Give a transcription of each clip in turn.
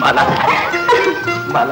ಮಾಲ ಮಾಲ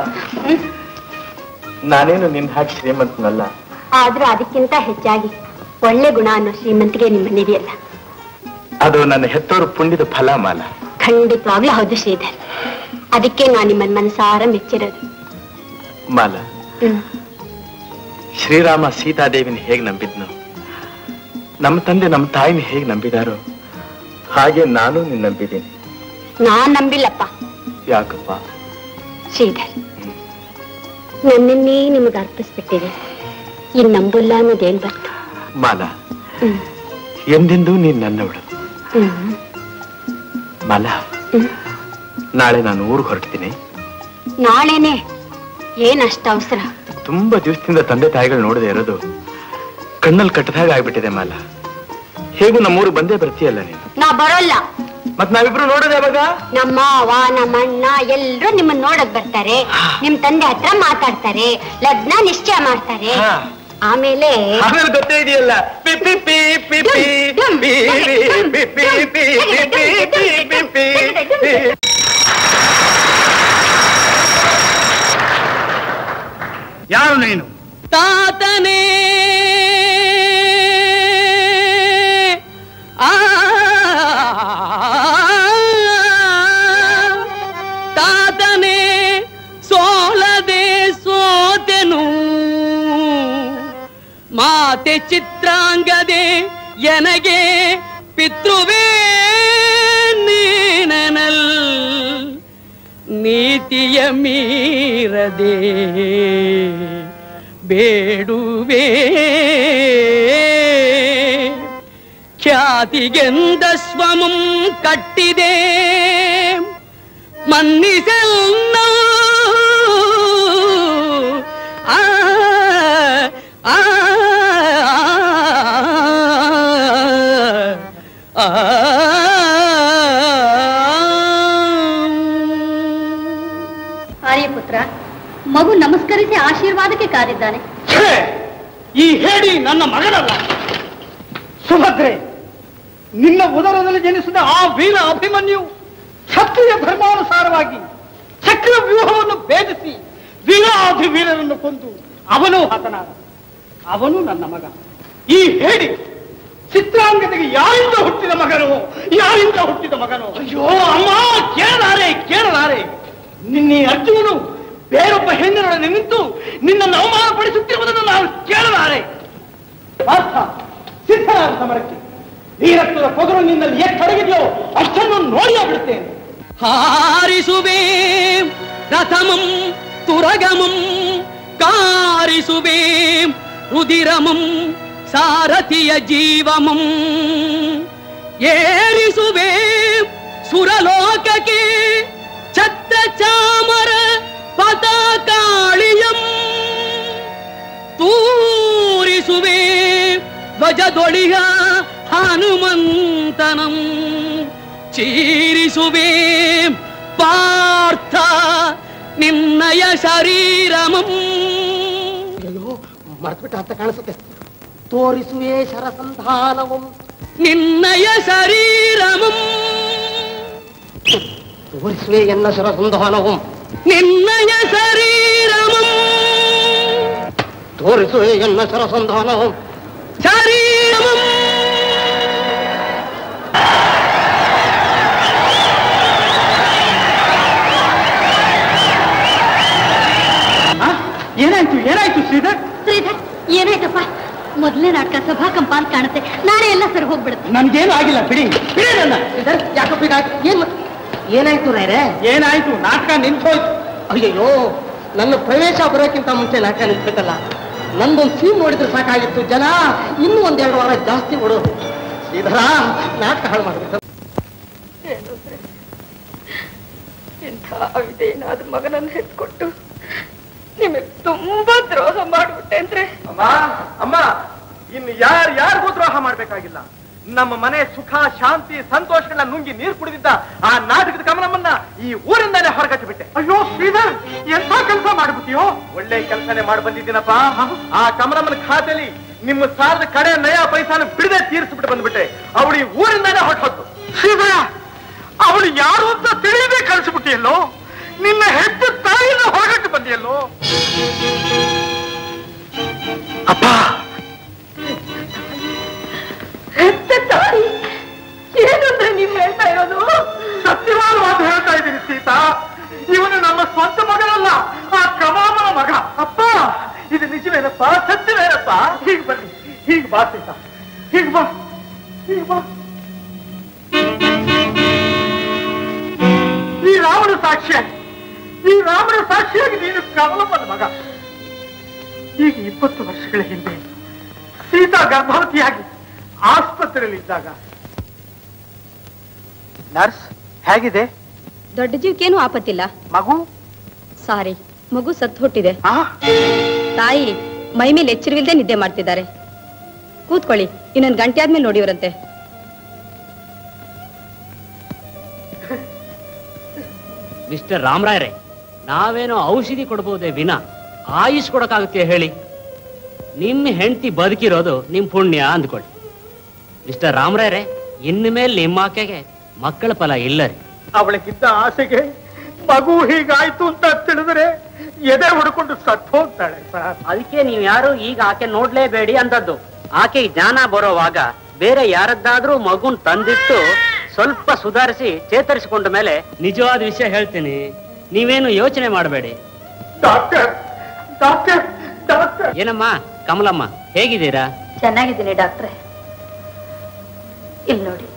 ನಾನೇನು ನಿನ್ನ ಹಾಗೆ ಶ್ರೀಮಂತನಲ್ಲ ಆದ್ರೂ ಅದಕ್ಕಿಂತ ಹೆಚ್ಚಾಗಿ ಒಳ್ಳೆ ಗುಣ ಅನ್ನೋ ಶ್ರೀಮಂತಿಗೆ ನಿಮ್ಮಲ್ಲಿದೆಯಲ್ಲ ಅದು ನನ್ನ ಹೆತ್ತೋರು ಪುಣ್ಯದ ಫಲ ಮಾಲ ಖಂಡಿತವಾಗ್ಲೂ ಹೌದು ಶ್ರೀಧರ್ ಅದಕ್ಕೆ ನಾನು ನಿಮ್ಮನ್ನ ಮನಸಾರ ಮೆಚ್ಚಿರೋದು ಮಾಲ ಹ್ಮ್ ಶ್ರೀರಾಮ ಸೀತಾದೇವಿನ ಹೇಗೆ ನಂಬಿದ್ನು ನಮ್ಮ ತಂದೆ ನಮ್ಮ ತಾಯಿನ ಹೇಗೆ ನಂಬಿದಾರೋ ಹಾಗೆ ನಾನು ನಿನ್ನ ನಂಬಿದ್ದೀನಿ ನಾನ್ ನಂಬಿಲ್ಲಪ್ಪ ಯಾಕಪ್ಪ ಶ್ರೀಧರ್ ನನ್ನನ್ನೇ ನಿಮಗೆ ಅರ್ಪಿಸ್ಬಿಟ್ಟಿದೆ ಇನ್ ನಂಬುಲ್ಲ ಅನ್ನೋದೇನ್ ಬರ್ತು ಮಾಲ ಹ್ಮ್ ಎಂದೆಂದೂ ನೀನ್ ನನ್ನವಳು ಹ್ಮ್ ಮಾಲ ಹ್ಮ್. ನಾಳೆ ನಾನು ಊರಿಗೆ ಹೊರಡ್ತೀನಿ ನಾಳೆನೆ ಏನ್ ಅಷ್ಟ ಅವಸರ ತುಂಬಾ ದಿವಸದಿಂದ ತಂದೆ ತಾಯಿಗಳು ನೋಡದೆ ಇರೋದು ಕಣ್ಣಲ್ಲಿ ಕಟ್ಟದಾಗ ಆಗ್ಬಿಟ್ಟಿದೆ ಮಾಲ ಹೇಗೂ ನಮ್ಮೂರು ಬಂದೇ ಬರ್ತೀಯಲ್ಲ ನೀನು ನಾ ಬರೋಲ್ಲ ಮತ್ ನಾವಿಬ್ರು ನೋಡೋದು ಯಾವಾಗ ನಮ್ಮ ಅವ್ವ ನಮ್ಮ ಅಣ್ಣ ಎಲ್ರು ನಿಮ್ಮನ್ನ ನೋಡಕ್ ಬರ್ತಾರೆ ನಿಮ್ ತಂದೆ ಹತ್ರ ಮಾತಾಡ್ತಾರೆ ಲಗ್ನ ನಿಶ್ಚಯ ಮಾಡ್ತಾರೆ ಹಾ. ಆಮೇಲೆ ಆಮೇಲೆ ಗೊತ್ತೇ ಇದೆಯಲ್ಲ ಪಿ ಪಿ ಪಿ ಪಿ ಪಿ ಪಿ ಪಿ ಪಿ ಪಿ ಪಿ ಪಿ ಪಿ ಪಿ ಪಿ ಯಾರು ನೀನು ತಾತನೇ ಆ ತಾತನೇ ಸೋಲದೆ ಸೋತೆನು ಮಾತೆ ಚಿತ್ರಾಂಗದೆ ಎನಗೆ ಪಿತೃವೇ ನೀನನಲ್ ನೀತಿಯ ಮೀರದೆ ಬೇಡುವೆ ಖ್ಯಾತಿಗೆಂದ ಸ್ವಮಂ ಕಟ್ಟಿದೆ ಮನ್ನಿಸೆಲ್ಲ ಆ ಆ ಆ ಆರ್ಯಪುತ್ರ ಮಗು ನಮಸ್ಕರಿಸಿ ಆಶೀರ್ವಾದಕ್ಕೆ ಕಾದಿದ್ದಾನೆ ಛೇ! ಈ ಹೇಡಿ ನನ್ನ ಮಗನಲ್ಲ ಸುಭದ್ರೆ ನಿನ್ನ ಉದರದಲ್ಲಿ ಜನಿಸಿದ ಆ ವೀರ ಅಭಿಮನ್ಯು ಕ್ಷತ್ರಿಯ ಧರ್ಮಾನುಸಾರವಾಗಿ ಚಕ್ರ ವ್ಯೂಹವನ್ನು ಭೇದಿಸಿ ವೀರಾಧಿ ವೀರರನ್ನು ಕೊಂದು ಅವನು ಹತನಾದ ಅವನು ನನ್ನ ಮಗ ಈ ಹೇಡಿ ಚಿತ್ರಾಂಗತೆಗೆ ಯಾರಿಂದ ಹುಟ್ಟಿದ ಮಗನು ಯಾರಿಂದ ಹುಟ್ಟಿದ ಮಗನು ಅಯ್ಯೋ ಅಮ್ಮ ಕೇಳಲಾರೆ ಕೇಳಲಾರೆ ನಿನ್ನೆ ಅರ್ಜುನನು ಬೇರೊಬ್ಬ ಹೆಣ್ಣಿನೊಡನೆ ನಿಂತು ನಿನ್ನನ್ನು ಅವಮಾನಪಡಿಸುತ್ತಿರುವುದನ್ನು ನಾನು ಕೇಳಲಾರೆ ಪಾರ್ಥ ಸಿದ್ಧರಾದ ಸಮರಕ್ಕೆ ಈ ರಕ್ತದ ಪೊಗರು ನಿನ್ನಲ್ಲಿ ಎಷ್ಟಡಗಿದೆಯೋ ಅಷ್ಟನ್ನು ನೋಡಿಯೇ ಬಿಡುತ್ತೇನೆ ಹಾರಿಸುವೆ ರಥಮಂ ತುರಗಮಂ ಕಾರಿಸುವೆ ರುದಿರಮಂ ಸಾರಥಿಯ ಜೀವಮಂ ಏರಿಸುವೆ ಸುರಲೋಕಕ್ಕೆ ಛತ್ರ ಚಾಮರ ಪತಾಕಾಳಿಯಂ ತೂರಿಸುವೆ ಧ್ವಜದೊಳಿಯ ಹನುಮಂತನಂ ಚೀರಿಸುವೆ ಪಾರ್ಥ ನಿನ್ನಯ ಶರೀರಮಂ ಅಯ್ಯೋ ಮರ್ತ್ಬಿಟ್ಟ ಅಂತ ಕಾಣಿಸುತ್ತೆ ತೋರಿಸುವೆ ಶರಸಂಧಾನವಂ ನಿನ್ನಯ ಶರೀರಮಂ ತೋರಿಸುವೆ ಎನ್ನ ಶರಸಂಧಾನವಂ ನಿನ್ನಯ ಶರೀರಮಂ ತೋರಿಸುವೆ ಎನ್ನ ಶರಸಂಧಾನವಂ ಶರೀರಮಂ ಏನಾಯ್ತು ಏನಾಯ್ತು ಶ್ರೀಧರ್ ಶ್ರೀಧರ್ ಏನಾಯ್ತಪ್ಪ ಮೊದಲನೇ ನಾಟಕ ಸಭಾ ಕಂಪ ಅಂತ ಕಾಣುತ್ತೆ ನಾಳೆ ಎಲ್ಲ ಸರಿ ಹೋಗ್ಬಿಡುತ್ತೆ ನನ್ಗೇನು ಆಗಿಲ್ಲ ಬಿಡಿ ಬಿಡಿ ನನ್ನ ಶ್ರೀಧರ್ ಯಾಕಪ್ಪ ಹೀಗಾಯ್ತು ಏನ್ ಏನಾಯ್ತು ರೈರೆ ಏನಾಯ್ತು ನಾಟಕ ನಿಂತೋಯ್ತು ಅಯ್ಯಯ್ಯೋ ನನ್ನ ಪ್ರವೇಶ ಬರೋಕ್ಕಿಂತ ಮುಂಚೆ ನಾಟಕ ನಿಂತ್ಬೇಕಲ್ಲ ನಂದೊಂದು ಸೀನ್ ನೋಡಿದ್ರೆ ಸಾಕಾಗಿತ್ತು ಜನ ಇನ್ನೂ ಒಂದೆರಡು ವಾರ ಜಾಸ್ತಿ ಓಡೋದು ಶ್ರೀಧರ ನಾಟಕ ಹಾಳು ಮಾಡ್ಬೇಕು ಇಂಥ ಅವಿದೇನಾದ ಮಗನನ್ನು ಹೆತ್ಕೊಟ್ಟು ನಿಮಗೆ ತುಂಬಾ ದ್ರೋಹ ಮಾಡ್ಬಿಟ್ಟೆ ಅಂದ್ರೆ ಅಮ್ಮ ಅಮ್ಮ ಇನ್ನು ಯಾರು ಯಾರಿಗೂ ದ್ರೋಹ ಮಾಡ್ಬೇಕಾಗಿಲ್ಲ ನಮ್ಮ ಮನೆ ಸುಖ ಶಾಂತಿ ಸಂತೋಷಗಳನ್ನ ನುಂಗಿ ನೀರು ಕುಡಿದಿದ್ದ ಆ ನಾಟಕದ ಗಮನವನ್ನ ಈ ಊರಿಂದಾನೇ ಹೊರಗಟ್ಟು ಬಿಟ್ಟೆ ಅಯ್ಯೋ ಶ್ರೀಧರ್ ಎಂತ ಕೆಲಸ ಮಾಡ್ಬಿಟ್ಟಿಯೋ ಒಳ್ಳೆ ಕೆಲಸನೇ ಮಾಡಿ ಬಂದಿದ್ದೀನಪ್ಪ ಆ ಕಮಲಮ್ಮನ ಖಾತೆಲಿ ನಿಮ್ಮ ಸಾಲದ ಕಡೆ ನಯ ಪೈಸಾನ ಬಿಡದೆ ತೀರಿಸ್ಬಿಟ್ಟು ಬಂದ್ಬಿಟ್ಟೆ ಅವಳು ಈ ಊರಿಂದಾನೇ ಹೊರಟು ಶ್ರೀಧರ ಅವಳು ಯಾರು ಅಂತ ತಿಳಿಯದೆ ಕಳಿಸ್ಬಿಟ್ಟಿಯಲ್ಲೋ ನಿನ್ನ ಹೆಜ್ಜೆ ತಾಯಿನ ಹೊರಗಟ್ಟು ಬಂದಿಯಲ್ಲೋ ಅಪ್ಪ ಹೆತ್ತ ತಾಯಿ ಏನಂದ್ರೆ ನೀವ್ ಹೇಳ್ತಾ ಇರೋದು ಸತ್ಯವಾದ ಮಾತು ಹೇಳ್ತಾ ಇದ್ದೀನಿ ಸೀತಾ ಇವನು ನಮ್ಮ ಸ್ವಂತ ಮಗನಲ್ಲ ಆ ಕಮಾಮನ ಮಗ ಅಪ್ಪ ಇದು ನಿಜವೇನಪ್ಪ ಸತ್ಯವೇನಪ್ಪ ಹೀಗೆ ಬನ್ನಿ ಹೀಗೆ ಬಾ ಸೀತಾ ಹೀಗೆ ಬಾ ಹೀಗೆ ಬಾ ಈ ರಾಮನ ಸಾಕ್ಷಿಯಾಗಿ ಈ ರಾಮನ ಸಾಕ್ಷಿಯಾಗಿ ನೀನು ಕಮಲಮ್ಮನ ಮಗ ಈಗ ಇಪ್ಪತ್ತು ವರ್ಷಗಳ ಹಿಂದೆ ಸೀತಾ ಗರ್ಭವತಿಯಾಗಿ ಆಸ್ಪತ್ರೆಯಲ್ಲಿದ್ದಾಗ ನರ್ಸ್ ಹೇಗಿದೆ ದೊಡ್ಡ ಜೀವಕ್ಕೇನು ಆಪತ್ತಿಲ್ಲ ಮಗು ಸಾರಿ ಮಗು ಸತ್ತು ಹುಟ್ಟಿದೆ ಆ ತಾಯಿ ಮೈ ಮೇಲೆ ಎಚ್ಚರವಿಲ್ಲದೆ ನಿದ್ದೆ ಮಾಡ್ತಿದ್ದಾರೆ ಕೂತ್ಕೊಳ್ಳಿ ಇನ್ನೊಂದು ಗಂಟೆ ಆದ್ಮೇಲೆ ನೋಡಿವರಂತೆ ಮಿಸ್ಟರ್ ರಾಮರಾಯರೇ ನಾವೇನೋ ಔಷಧಿ ಕೊಡ್ಬೋದೇ ವಿನ ಆಯುಷ್ ಕೊಡಕ್ಕಾಗುತ್ತೆ ಹೇಳಿ ನಿಮ್ಮ ಹೆಂಡತಿ ಬದುಕಿರೋದು ನಿಮ್ ಪುಣ್ಯ ಅಂದ್ಕೊಳ್ಳಿ ಮಿಸ್ಟರ್ ರಾಮರಾಯರೇ ಇನ್ನು ಮೇಲೆ ನಿಮ್ಮ ಆಕೆಗೆ ಮಕ್ಕಳ ಫಲ ಇಲ್ಲ ರೀ ಅವಳಿಗಿದ್ದ ಆಸೆಗೆ ಮಗು ಹೀಗಾಯ್ತು ಅಂತ ತಿಳಿದ್ರೆ ಎದೆ ಹುಡ್ಕೊಂಡು ಸತ್ತು ಹೋಗ್ತಾಳೆ ಸರ್ ಅದಕ್ಕೆ ನೀವು ಯಾರು ಈಗ ಆಕೆ ನೋಡ್ಲೇಬೇಡಿ ಅಂದದ್ದು ಆಕೆ ಜ್ಞಾನ ಬರೋವಾಗ ಬೇರೆ ಯಾರದ್ದಾದ್ರೂ ಮಗುನ್ ತಂದಿಟ್ಟು ಸ್ವಲ್ಪ ಸುಧಾರಿಸಿ ಚೇತರಿಸಿಕೊಂಡ ಮೇಲೆ ನಿಜವಾದ ವಿಷಯ ಹೇಳ್ತೀನಿ ನೀವೇನು ಯೋಚನೆ ಮಾಡಬೇಡಿ ಡಾಕ್ಟರ್ ಡಾಕ್ಟರ್ ಡಾಕ್ಟರ್ ಏನಮ್ಮ ಕಮಲಮ್ಮ ಹೇಗಿದ್ದೀರಾ ಚೆನ್ನಾಗಿದ್ದೀನಿ ಡಾಕ್ಟ್ರೆ ಇಲ್ಲಿ ನೋಡಿ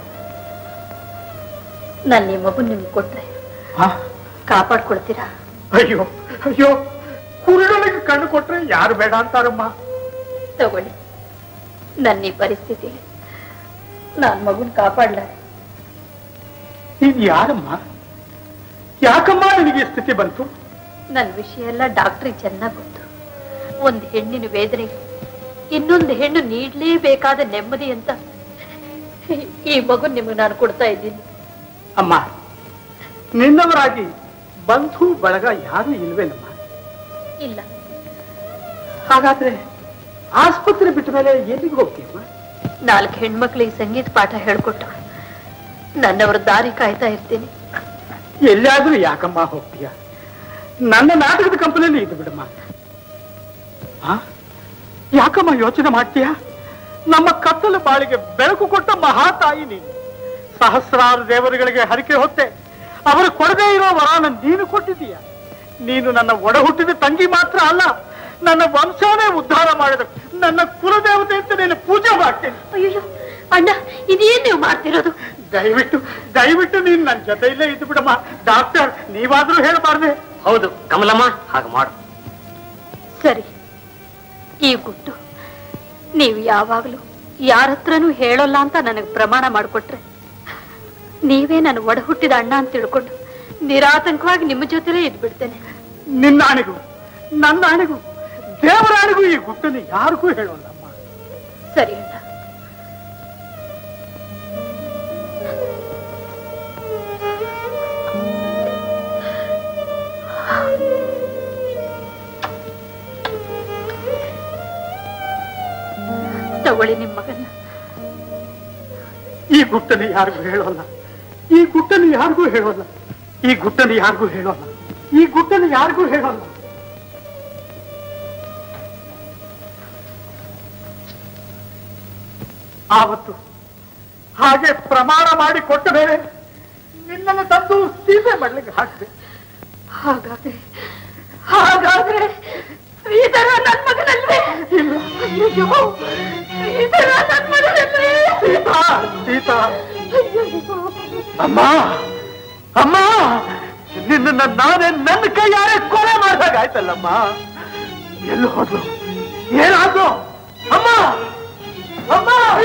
ನಾನು ಈ ಮಗು ನಿಮ್ಗೆ ಕೊಟ್ರೆ ಕಾಪಾಡ್ಕೊಳ್ತೀರಾ ಅಯ್ಯೋ ಅಯ್ಯೋ ಕುರುಡನಿಗೆ ಕಣ್ಣು ಕೊಟ್ರೆ ಯಾರು ಬೇಡ ಅಂತಾರಮ್ಮ ತಗೊಳ್ಳಿ ನನ್ನ ಈ ಪರಿಸ್ಥಿತಿಲಿ ನಾನ್ ಮಗುನ್ ಕಾಪಾಡ್ಲಾರೆ ಇದು ಯಾರಮ್ಮ ಯಾಕಮ್ಮ ನಿನಗೆ ಈ ಸ್ಥಿತಿ ಬಂತು ನನ್ನ ವಿಷಯ ಎಲ್ಲ ಡಾಕ್ಟ್ರಿಗೆ ಚೆನ್ನಾಗಿ ಗೊತ್ತು ಒಂದು ಹೆಣ್ಣಿನ ವೇದನೆಗೆ ಇನ್ನೊಂದು ಹೆಣ್ಣು ನೀಡ್ಲೇಬೇಕಾದ ನೆಮ್ಮದಿ ಅಂತ ಈ ಮಗು ನಿಮಗೆ ನಾನು ಕೊಡ್ತಾ ಇದ್ದೀನಿ ಅಮ್ಮ ನಿನ್ನವರಾಗಿ ಬಂಧು ಬಳಗ ಯಾರು ಇಲ್ವೇನಮ್ಮ ಇಲ್ಲ ಹಾಗಾದ್ರೆ ಆಸ್ಪತ್ರೆ ಬಿಟ್ಟ ಮೇಲೆ ಎಲ್ಲಿಗೆ ಹೋಗ್ತೀಯಮ್ಮ ನಾಲ್ಕು ಹೆಣ್ಮಕ್ಳಿಗೆ ಸಂಗೀತ ಪಾಠ ಹೇಳ್ಕೊಟ್ಟು ನನ್ನವರ ದಾರಿ ಕಾಯ್ತಾ ಇರ್ತೀನಿ ಎಲ್ಲಿಯಾದ್ರೂ ಯಾಕಮ್ಮ ಹೋಗ್ತೀಯ ನನ್ನ ನಾಟಕದ ಕಂಪನಿಯಲ್ಲಿ ಇದ್ದು ಬಿಡಮ್ಮ ಆ? ಯಾಕಮ್ಮ ಯೋಚನೆ ಮಾಡ್ತೀಯ ನಮ್ಮ ಕತ್ತಲ ಬಾಳಿಗೆ ಬೆಳಕು ಕೊಟ್ಟ ಮಹಾತಾಯಿ ನೀನು ಸಹಸ್ರಾರು ದೇವರುಗಳಿಗೆ ಹರಿಕೆ ಹೊತ್ತೆ ಅವರು ಕೊಡದೇ ಇರೋ ವರಾನ ನೀನು ಕೊಟ್ಟಿದ್ದೀಯ ನೀನು ನನ್ನ ಒಡ ಹುಟ್ಟಿದ ತಂಗಿ ಮಾತ್ರ ಅಲ್ಲ ನನ್ನ ವಂಶವೇ ಉದ್ಧಾರ ಮಾಡಿದ ನನ್ನ ಕುಲದೇವತೆ ಅಂತ ನೀನು ಪೂಜೆ ಮಾಡ್ತೇನೆ ಅಯ್ಯೋ ಅಣ್ಣ ಇದೇನ್ ನೀವು ಮಾಡ್ತಿರೋದು ದಯವಿಟ್ಟು ದಯವಿಟ್ಟು ನೀನು ನನ್ನ ಜೊತೆಯಲ್ಲೇ ಇದ್ದು ಬಿಡಮ್ಮ ಡಾಕ್ಟರ್ ನೀವಾದ್ರೂ ಹೇಳಬಾರ್ದೆ ಹೌದು ಕಮಲಮ್ಮ ಹಾಗೆ ಮಾಡು ಸರಿ ಈ ಗುಟ್ಟು ನೀವು ಯಾವಾಗಲೂ ಯಾರ ಹತ್ರನೂ ಹೇಳೋಲ್ಲ ಅಂತ ನನಗೆ ಪ್ರಮಾಣ ಮಾಡಿಕೊಟ್ರೆ ನೀವೇ ನನ್ನ ಒಡ ಹುಟ್ಟಿದ ಅಣ್ಣ ಅಂತ ತಿಳ್ಕೊಂಡು ನಿರಾತಂಕವಾಗಿ ನಿಮ್ಮ ಜೊತೆಲೇ ಇದ್ಬಿಡ್ತೇನೆ ನಿನ್ನ ಆಣೆಗೂ ನನ್ನ ಆಣೆಗೂ ದೇವರ ಆಣೆಗೂ ಈ ಗುಟ್ಟನ್ನು ಯಾರಿಗೂ ಹೇಳೋಲ್ಲಮ್ಮ ಸರಿ ಅಣ್ಣ ತಗೊಳ್ಳಿ ನಿಮ್ಮ ಮಗನ್ನ ಈ ಗುಟ್ಟನ್ನು ಯಾರಿಗೂ ಹೇಳೋಲ್ಲ ಈ ಗುಟ್ಟನ್ನು ಯಾರಿಗೂ ಹೇಳೋಲ್ಲ ಈ ಗುಟ್ಟನ್ನು ಯಾರಿಗೂ ಹೇಳೋಲ್ಲ ಈ ಗುಟ್ಟನ್ನು ಯಾರಿಗೂ ಹೇಳೋಲ್ಲ ಆವತ್ತು ಹಾಗೆ ಪ್ರಮಾಣ ಮಾಡಿ ಕೊಟ್ಟ ಮೇಲೆ ನಿನ್ನನ್ನು ತಂದು ಸೀಸೆ ಮಾಡ್ಲಿಕ್ಕೆ ಹಾಕಿದೆ ಹಾಗಾದ್ರೆ ಹಾಗಾದ್ರೆ ಶ್ರೀಧರ ನನ್ ಮಗನಲ್ವೇ ಅಯ್ಯೋ ಶ್ರೀಧರ ನನ್ ಮಗನಲ್ವೇ ಸೀತಾ ಸೀತಾ ಅಮ್ಮ ಅಮ್ಮ ನಿನ್ನ ನಾನೇ ನನ್ನ ಕೈಯಾರೆ ಕೊಲೆ ಮಾಡಿದಾಗ ಆಯ್ತಲ್ಲಮ್ಮ ಎಲ್ಲಿ ಹೋದ್ಲು ಏನಾದ್ರು ಅಮ್ಮ ಅಮ್ಮ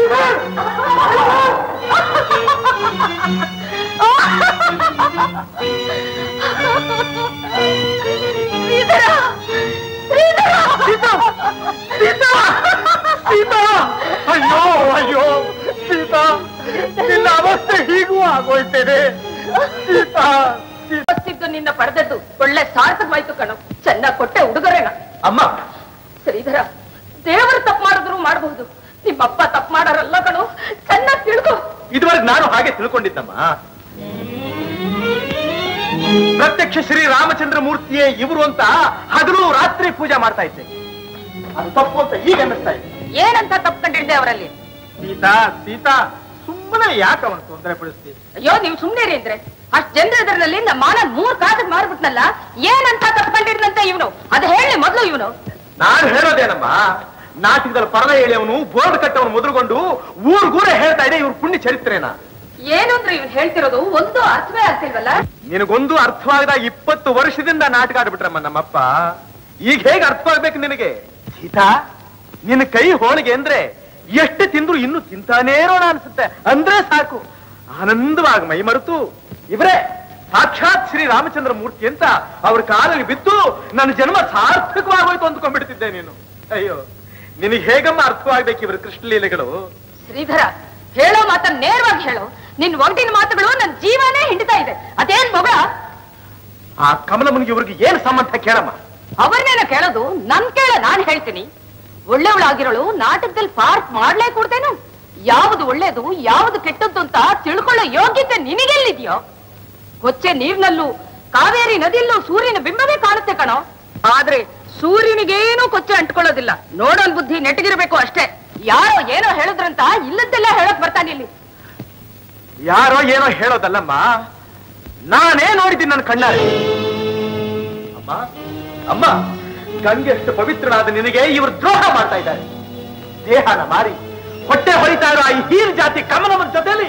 ಶ್ರೀಧರ ಶ್ರೀಧರ ಸೀತಾ ಸೀತಾ ಸೀತಾ ಅಯ್ಯೋ ಅಯ್ಯೋ ಸೀತಾ ನಿನ್ನ ಅವಸ್ಥೆ ಹೀಗೂ ಆಗೋಯ್ತೇನೆ ಸೀತಾ ಸೀತಾ ಗೊತ್ತಿದ್ದು ನಿನ್ನ ಪಡೆದದ್ದು ಒಳ್ಳೆ ಸಾರ್ಥಕವಾಯ್ತು ಕಣು ಚೆನ್ನಾಗ್ ಕೊಟ್ಟೆ ಉಡುಗೊರೆನ ಅಮ್ಮ ಶ್ರೀಧರ ದೇವರು ತಪ್ಪು ಮಾಡಿದ್ರು ಮಾಡಬಹುದು ನಿಮ್ಮಪ್ಪ ತಪ್ಪು ಮಾಡಾರಲ್ಲ ಕಣು ಚೆನ್ನಾಗ್ ತಿಳ್ಕೊ ಇದುವರೆಗೆ ನಾನು ಹಾಗೆ ತಿಳ್ಕೊಂಡಿದ್ದಮ್ಮ ಪ್ರತ್ಯಕ್ಷ ಶ್ರೀ ರಾಮಚಂದ್ರ ಮೂರ್ತಿಯೇ ಇವರು ಅಂತ ಹಗಲು ರಾತ್ರಿ ಪೂಜೆ ಮಾಡ್ತಾ ಇದ್ದೆ ಅದು ತಪ್ಪು ಅಂತ ಈಗ ಅನ್ನಿಸ್ತಾ ಇದೆ ಏನಂತ ತಪ್ಕೊಂಡಿದ್ದೆ ಅವರಲ್ಲಿ ಸೀತಾ ಸೀತಾ ಸುಮ್ಮನೆ ಯಾಕೆ ಅವನು ತೊಂದರೆ ಪಡಿಸ್ತಿ ಅಯ್ಯೋ ನೀವು ಸುಮ್ನೆ ರೀ ಅಂದ್ರೆ ಅಷ್ಟ್ ಜನರ ಎದುರಿನಲ್ಲಿ ನಮ್ಮ ಮಾನ ಮೂರ್ ಕಾಸಕ್ ಮಾರ್ಬಿಟ್ನಲ್ಲ ಏನಂತ ತಪ್ಕೊಂಡಿದ್ನಂತೆ ಇವನು ಅದು ಹೇಳಿ ಮೊದ್ಲು ಇವನು ನಾನು ಹೇಳೋದೇನಮ್ಮ ನಾಟಕದಲ್ಲಿ ಪರದೆ ಹೇಳಿಯವನು ಬೋರ್ಡ್ ಕಟ್ಟವನು ಮುದ್ರಗೊಂಡು ಊರ್ಗೂರೇ ಹೇಳ್ತಾ ಇದೆ ಇವ್ರ ಪುಣ್ಯ ಚರಿತ್ರೆನ ಏನು ಅಂದ್ರೆ ಇವ್ನು ಹೇಳ್ತಿರೋದು ಒಂದು ಅರ್ಥವೇ ಆಗ್ತಿಲ್ವಲ್ಲ ನಿನಗೊಂದು ಅರ್ಥವಾಗದ ಇಪ್ಪತ್ತು ವರ್ಷದಿಂದ ನಾಟಕ ಆಡ್ಬಿಟ್ರಮ್ಮ ನಮ್ಮಪ್ಪ ಈಗ ಹೇಗೆ ಅರ್ಥವಾಗ್ಬೇಕು ನಿನಗೆ ಸೀತಾ ನಿನ್ನ ಕೈ ಹೋಳಿಗೆ ಅಂದ್ರೆ ಎಷ್ಟು ತಿಂದ್ರು ಇನ್ನು ತಿಂತಾನೇ ಇರೋಣ ಅನ್ಸುತ್ತೆ ಅಂದ್ರೆ ಸಾಕು ಆನಂದವಾಗಿ ಮೈ ಮರೆತು ಇವರೇ ಸಾಕ್ಷಾತ್ ಶ್ರೀ ರಾಮಚಂದ್ರ ಮೂರ್ತಿ ಅಂತ ಅವ್ರ ಕಾಲಲ್ಲಿ ಬಿದ್ದು ನನ್ನ ಜನ್ಮ ಸಾರ್ಥಕವಾಗೋಯ್ತು ಅಂದ್ಕೊಂಡ್ಬಿಡ್ತಿದ್ದೆ ನೀನು ಅಯ್ಯೋ ನಿನಗೆ ಹೇಗಮ್ಮ ಅರ್ಥವಾಗ್ಬೇಕು ಇವ್ರ ಕೃಷ್ಣಲೀಲೆಗಳು ಶ್ರೀಧರ ಹೇಳೋ ಮಾತನ್ನ ನೇರವಾಗಿ ಹೇಳು ನಿನ್ ಒಗಟಿನ ಮಾತುಗಳು ನನ್ ಜೀವನೇ ಹಿಂಡ್ತಾ ಇದೆ ಅದೇನ್ ಮಗ ಆ ಕಮಲಮ್ಮನಿಗೆ ಇವ್ರಿಗೆ ಏನ್ ಸಂಬಂಧ ಕೇಳಮ್ಮ ಅವರನ್ನೇನ ಕೇಳೋದು ನನ್ ಕೇಳ ನಾನ್ ಹೇಳ್ತೀನಿ ಒಳ್ಳೆವಳಾಗಿರೋಳು ನಾಟಕದಲ್ಲಿ ಪಾರ್ಕ್ ಮಾಡ್ಲೇ ಕೊಡ್ತೇನು ಯಾವುದು ಒಳ್ಳೇದು ಯಾವುದು ಕೆಟ್ಟದ್ದು ಅಂತ ತಿಳ್ಕೊಳ್ಳೋ ಯೋಗ್ಯತೆ ನಿನಗೆಲ್ಲಿದ್ಯೋ ಕೊಚ್ಚೆ ನೀರ್ನಲ್ಲೂ ಕಾವೇರಿ ನದಿಯಲ್ಲೂ ಸೂರ್ಯನ ಬಿಂಬವೇ ಕಾಣುತ್ತೆ ಕಣೋ ಆದ್ರೆ ಸೂರ್ಯನಿಗೇನೂ ಕೊಚ್ಚೆ ಅಂಟ್ಕೊಳ್ಳೋದಿಲ್ಲ ನೋಡೋನ್ ಬುದ್ಧಿ ನೆಟ್ಟಗಿರ್ಬೇಕು ಅಷ್ಟೇ ಯಾರೋ ಏನೋ ಹೇಳಿದ್ರಂತ ಇಲ್ಲದ್ದೆಲ್ಲ ಹೇಳಕ್ ಬರ್ತಾನೆ ಇಲ್ಲಿ ಯಾರೋ ಏನೋ ಹೇಳೋದಲ್ಲಮ್ಮ ನಾನೇ ನೋಡಿದ್ದೀನಿ ನನ್ನ ಕಣ್ಣಾರೆ ಅಮ್ಮ ಅಮ್ಮ ಗಂಗೆ ಎಷ್ಟು ಪವಿತ್ರನಾದ ನಿನಗೆ ಇವರು ದ್ರೋಹ ಮಾಡ್ತಾ ಇದ್ದಾರೆ ದೇಹನ ಮಾರಿ ಹೊಟ್ಟೆ ಹೊಡಿತಾ ಇರೋ ಈ ಹೀರ್ ಜಾತಿ ಕಮಲಮ್ಮನ ಜೊತೆಲಿ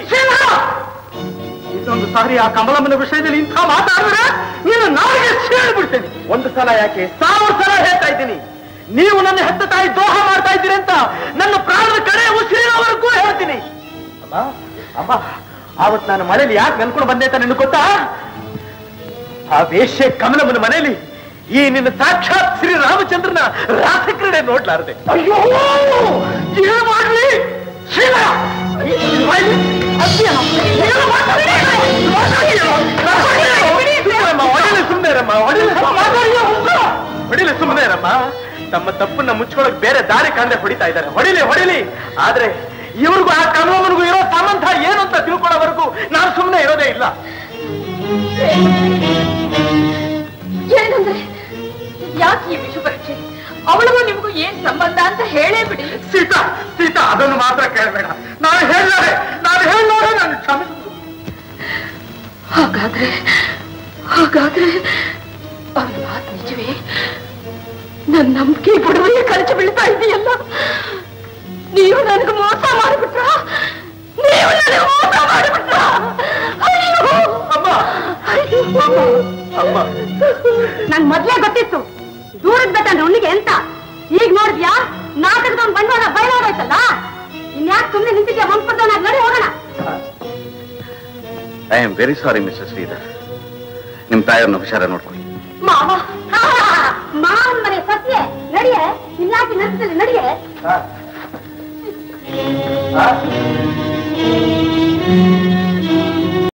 ಇನ್ನೊಂದು ಸಾರಿ ಆ ಕಮಲಮ್ಮನ ವಿಷಯದಲ್ಲಿ ಇಂಥ ಮಾತಾಡಿದ್ರೆ ನೀನು ನಾಳೆಗೆ ಬಿಡ್ತೇನೆ ಒಂದು ಸಲ ಯಾಕೆ ಸಾವಿರ ಸಲ ಹೇಳ್ತಾ ಇದ್ದೀನಿ ನೀವು ನನ್ನ ಹೆತ್ತ ತಾಯಿ ದ್ರೋಹ ಮಾಡ್ತಾ ಇದ್ದೀರಿ ಅಂತ ನನ್ನ ಪ್ರಾಣದ ಕಡೆ ಉಸಿರಿನವರೆಗೂ ಹೇಳ್ತೀನಿ ಅಮ್ಮ ಅಮ್ಮ ಆವತ್ ನಾನು ಮನೇಲಿ ಯಾಕೆ ನೆನ್ಕೊಂಡು ಬಂದೆ ಅಂತ ನಿನಗೆ ಗೊತ್ತಾ ಆ ವೇಶ್ಯ ಕಮಲಮ್ಮನ ಮನೆಯಲ್ಲಿ ಈ ನಿನ್ನ ಸಾಕ್ಷಾತ್ ಶ್ರೀ ರಾಮಚಂದ್ರನ ರಾಸಕ್ರೀಡೆ ನೋಡ್ಲಾರ್ದೆ ಅಯ್ಯೋ ಏನು ಮಾಡ್ಲಿ ಶೀಲ ಈ ಬಾಯ್ಲಿ ಅದ್ಯೇನೋ? ಏನು ಮಾಡ್ಲಿ? ಮಾತಾಡಿಯೋ? ಸುಮ್ನೆರಮ್ಮ, ಹೊಡಿಲಿ ಸುಮ್ನೆರಮ್ಮ, ಹೊಡಿಲಿ ಮಾತಾಡಿಯೋ? ಹೊಡಿಲಿ ಸುಮ್ಮನೆರಮ್ಮ ತಮ್ಮ ತಪ್ಪನ್ನ ಮುಚ್ಕೊಳಕ್ ಬೇರೆ ದಾರಿ ಕಾಣದೆ ಹೊಡಿತಾ ಇದ್ದಾರೆ ಹೊಡಿಲಿ ಹೊಡಿಲಿ ಆದ್ರೆ ಇವ್ರಿಗೂ ಆ ಕಮಲಮ್ಮನಿಗೂ ಇರೋ ಸಂಬಂಧ ಏನು ಅಂತ ತಿಳ್ಕೊಳ್ಳೋವರೆಗೂ ನಾನು ಸುಮ್ಮನೆ ಇರೋದೇ ಇಲ್ಲ ಏನಂದ್ರೆ ಯಾಕೆ ಈ ವಿಷ ಪರೀಕ್ಷೆ ಅವಳಿಗೂ ನಿಮಗೂ ಏನ್ ಸಂಬಂಧ ಅಂತ ಹೇಳೇ ಬಿಡಿ ಸೀತಾ ಸೀತಾ ಅದನ್ನು ಮಾತ್ರ ಕೇಳಬೇಡ ನಾನು ಹೇಳಲಾರೆ ನಾನು ಹೇಳಲಾರೆ ನಾನು ಕ್ಷಮಿಸು ಹಾಗಾದ್ರೆ ಹಾಗಾದ್ರೆ ಅವನ ಮಾತು ನಿಜವೇ ನನ್ನ ನಂಬಿಕೆ ಬುಡವೇ ಕಲಚಿ ಬೀಳ್ತಾ ಇದೆಯಲ್ಲ ನೀವು ನನಗೆ ಮೋಸ ಮಾಡಿಬಿಟ್ರ ನೀವು ನನಗೆ ಮೋಸ ಮಾಡಿಬಿಟ್ರ ಅಯ್ಯೋ ಅಮ್ಮ ಅಯ್ಯೋ ಅಮ್ಮ ನಂಗ್ ಮೊದ್ಲೇ ಗೊತ್ತಿತ್ತು ದೂರದ ಬೆಟ್ಟ ಹುಣ್ಣಿಗೆ ಅಂತ ಈಗ ನೋಡಿದ್ಯಾ ನಾಟಕದವ್ನ್ ಬಂಡವಾಳ ಬಯಲಾಗೋಯ್ತಲ್ಲ ಇನ್ಯಾಕ್ ಸುಮ್ನೆ ನಿಂತಿದ್ಯಾ ಮಂಪದವನಾಗ ನಡಿ ಹೋಗೋಣ I am very sorry mister Sridhar ನಿಮ್ ತಾಯಿಯವ್ರನ್ನ ಹುಷಾರ ನೋಡ್ಕೊಳ್ಳಿ ಮಾವ ಮಾವನ್ ಮನೆ ಸತ್ಯ ನಡಿಯೆ ಇನ್ಯಾಕೆ ನರ್ಸದಲ್ಲಿ ನಡಿಯೆ ಆ?